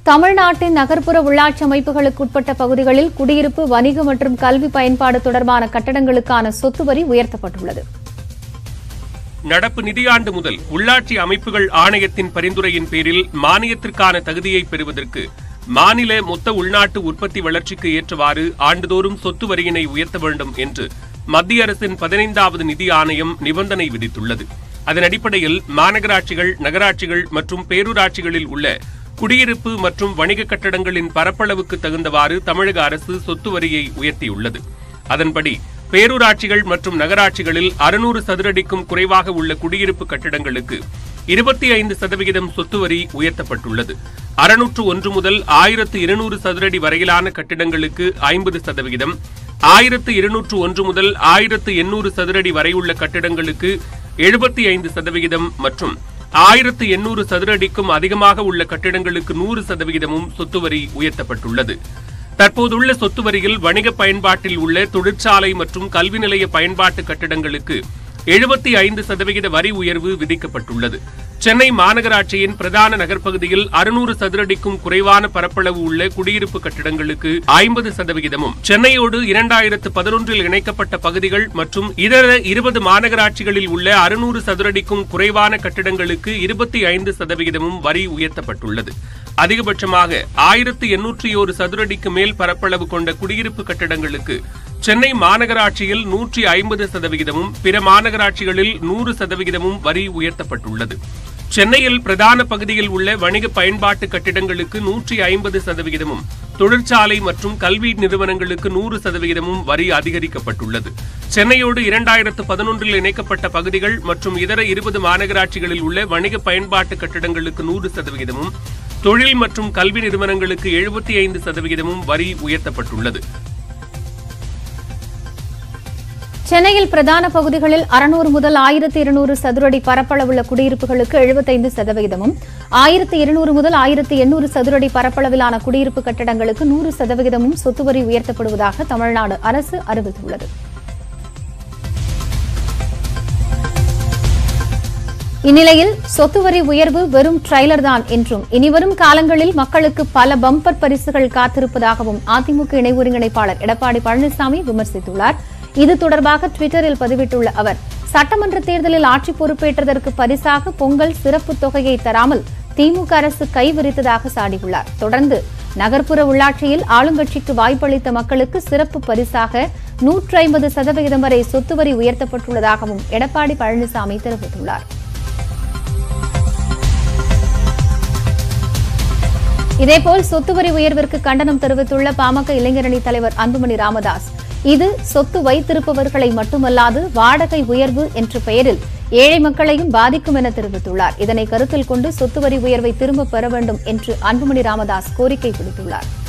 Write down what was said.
தமிழ்நாட்டின் நகர்ப்புற உள்ளாட்சி அமைப்புகளுக்கு உட்பட்ட பகுதிகளில் குடியிருப்பு வணிக மற்றும் கல்வி பயன்பாடு தொடர்பான கட்டடங்களுக்கான சொத்து வரி உயர்த்தப்பட்டுள்ளது நடப்பு நிதியாண்டு முதல் உள்ளாட்சி அமைப்புகள் ஆணையத்தின் பரிந்துரையின் பேரில் மானியத்திற்கான தகுதியை பெறுவதற்கு மாநில மொத்த உள்நாட்டு உற்பத்தி வளர்ச்சிக்கு ஏற்றவாறு ஆண்டுதோறும் சொத்து வரியினை உயர்த்த வேண்டும் என்று மத்திய அரசின் பதினைந்தாவது நிதி ஆணையம் நிபந்தனை விதித்துள்ளது அதன் அடிப்படையில் மாநகராட்சிகள் நகராட்சிகள் மற்றும் பேரூராட்சிகளில் உள்ள குடியிருப்பு மற்றும் வணிக கட்டடங்களின் பரப்பளவுக்கு தகுந்தவாறு தமிழக அரசு சொத்து வரியை உயர்த்தியுள்ளது அதன்படி பேரூராட்சிகள் மற்றும் நகராட்சிகளில் அறுநூறு சதுரடிக்கும் குறைவாக உள்ள குடியிருப்பு கட்டிடங்களுக்கு இருபத்தி ஐந்து சதவிகிதம் சொத்து வரி உயர்த்தப்பட்டுள்ளது அறுநூற்று ஒன்று முதல் ஆயிரத்து இருநூறு சதுரடி வரையிலான கட்டிடங்களுக்கு ஐம்பது சதவிகிதம் ஆயிரத்து இருநூற்று ஒன்று முதல் ஆயிரத்து எண்ணூறு சதுரடி வரை உள்ள கட்டிடங்களுக்கு எழுபத்தி ஐந்து சதவிகிதம் மற்றும் ஆயிரத்து எண்ணூறு சதுரடிக்கும் அதிகமாக உள்ள கட்டிடங்களுக்கு நூறு சதவிகிதமும் சொத்து வரி உயர்த்தப்பட்டுள்ளது தற்போதுள்ள சொத்து வரியில் வணிக பயன்பாட்டில் உள்ள தொழிற்சாலை மற்றும் கல்வி நிலைய பயன்பாட்டு கட்டிடங்களுக்கு எழுபத்தி ஐந்து சதவிகித வரி உயர்வு விதிக்கப்பட்டுள்ளது சென்னை மாநகராட்சியின் பிரதான நகர்ப்பகுதியில் அறுநூறு சதுரடிக்கும் குறைவான பரப்பளவு உள்ள குடியிருப்பு கட்டிடங்களுக்கு ஐம்பது சதவிகிதமும் சென்னையோடு இரண்டாயிரத்து பதினொன்றில் இணைக்கப்பட்ட பகுதிகள் மற்றும் இதர இருபது மாநகராட்சிகளில் உள்ள அறுநூறு சதுரடிக்கும் குறைவான கட்டிடங்களுக்கு இருபத்தி ஐந்து சதவிகிதமும் வரி உயர்த்தப்பட்டுள்ளது அதிகபட்சமாக ஆயிரத்து எண்ணூற்றி ஒரு சதுரடிக்கு மேல் பரப்பளவு கொண்ட குடியிருப்பு கட்டடங்களுக்கு சென்னை மாநகராட்சியில் நூற்றி ஐம்பது சதவிகிதமும் பிற மாநகராட்சிகளில் நூறு சதவிகிதமும் வரி உயர்த்தப்பட்டுள்ளது சென்னையில் பிரதான பகுதியில் உள்ள வணிக பயன்பாட்டு கட்டிடங்களுக்கு நூற்றி ஐம்பது சதவிகிதமும் தொழிற்சாலை மற்றும் கல்வி நிறுவனங்களுக்கு நூறு சதவிகிதமும் வரி அதிகரிக்கப்பட்டுள்ளது சென்னையோடு இரண்டாயிரத்து பதினொன்றில் இணைக்கப்பட்ட பகுதிகள் மற்றும் இதர இருபது மாநகராட்சிகளில் உள்ள வணிக பயன்பாட்டு கட்டிடங்களுக்கு நூறு சதவிகிதமும் தொழில் மற்றும் கல்வி நிறுவனங்களுக்கு எழுபத்தி ஐந்து சதவிகிதமும் வரி உயர்த்தப்பட்டுள்ளது சென்னையில் பிரதான பகுதிகளில் அறுநூறு முதல் ஆயிரத்து இருநூறு சதுரடி பரப்பளவுள்ள குடியிருப்புகளுக்கு எழுபத்தைந்து சதவிகிதமும் ஆயிரத்து இருநூறு முதல் ஆயிரத்து எண்ணூறு சதுரடி பரப்பளவிலான குடியிருப்பு கட்டடங்களுக்கு நூறு சதவிகிதமும் சொத்து வரி உயர்த்தப்படுவதாக தமிழ்நாடு அரசு அறிவித்துள்ளது இந்நிலையில் சொத்து வரி உயர்வு வெறும் ட்ரைலர் தான் என்றும் இனிவரும் காலங்களில் மக்களுக்கு பல பம்பர் பரிசுகள் காத்திருப்பதாகவும் அதிமுக இணை ஒருங்கிணைப்பாளர் எடப்பாடி பழனிசாமி விமர்சித்துள்ளார் இது தொடர்பாக டுவிட்டரில் பதிவிட்டுள்ள அவர் சட்டமன்ற தேர்தலில் ஆட்சி பொறுப்பேற்றதற்கு பரிசாக பொங்கல் சிறப்பு தொகையை தராமல் திமுக அரசு கைவிரித்ததாக சாடியுள்ளார் தொடர்ந்து நகர்ப்புற உள்ளாட்சியில் ஆளுங்கட்சிக்கு வாய்ப்பளித்த மக்களுக்கு சிறப்பு பரிசாக நூற்றி ஐம்பது சதவிகிதம் வரை சொத்து வரி உயர்த்தப்பட்டுள்ளதாகவும் எடப்பாடி பழனிசாமி தெரிவித்துள்ளார் இதேபோல் சொத்து வரி உயர்விற்கு கண்டனம் தெரிவித்துள்ள பாமக இளைஞரணி தலைவர் அன்புமணி ராமதாஸ் இது சொத்து வைத்திருப்பவர்களை மட்டுமல்லாது வாடகை உயர்வு என்ற பெயரில் ஏழை மக்களையும் பாதிக்கும் என தெரிவித்துள்ளார் இதனை கருத்தில் கொண்டு சொத்து வரி உயர்வை திரும்பப் பெற வேண்டும் என்று அன்புமணி ராமதாஸ் கோரிக்கை விடுத்துள்ளார்